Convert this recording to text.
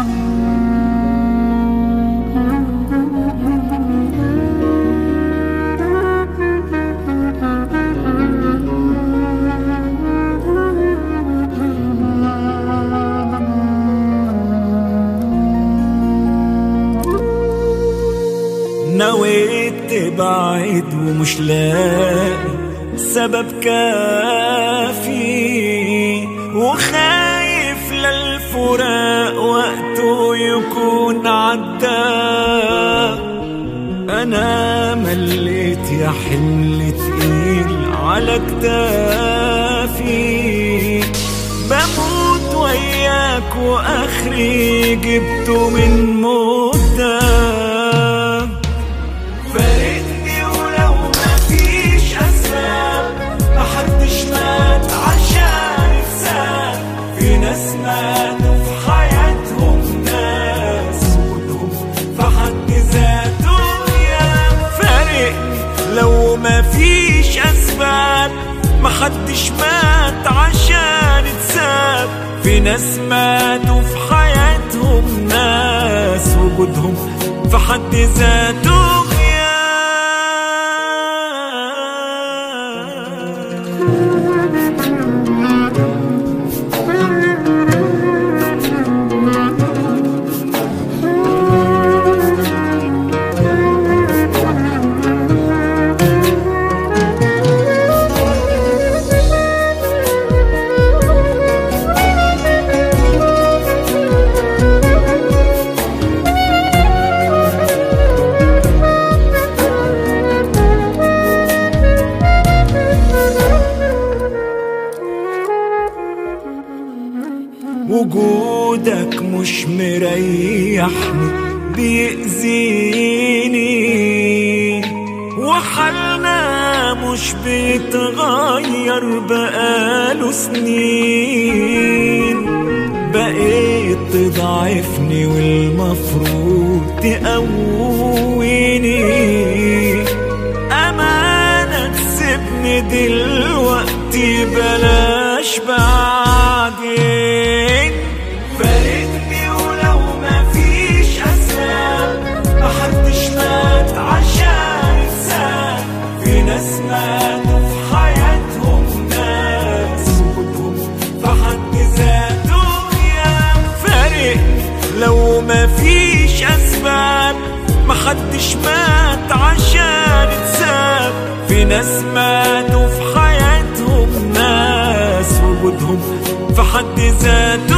نويت تبعد ومش لاقي سبب كافي وخايف للفراق وقته يكون عدى انا مليت يا حمل تقيل على كتافي بموت وياك واخري جبته من مدة فارقني ولو مفيش اسباب محدش مات عشان افساد في ناس ماتوا في حياتهم ناس وجودهم في حد ذاتهم يا فارقني لو مفيش اسباب محدش مات عشان اتساب في ناس ماتوا في حياتهم ناس وجودهم في حد ذاتهم يا وجودك مش مريحني بيأذيني وحالنا مش بيتغير بقاله سنين بقيت تضعفني والمفروض تقويني أمانة تسيبني دلوقتي بلاش بعدين فارقني ولو مفيش أسباب محدش مات عشان اتساب في ناس ماتوا في حياتهم ناس وجودهم في حد ذاتهم يا فارقني لو مفيش أسباب محدش مات عشان اتساب في ناس ماتوا في حياتهم ناس وجودهم في حد ذاته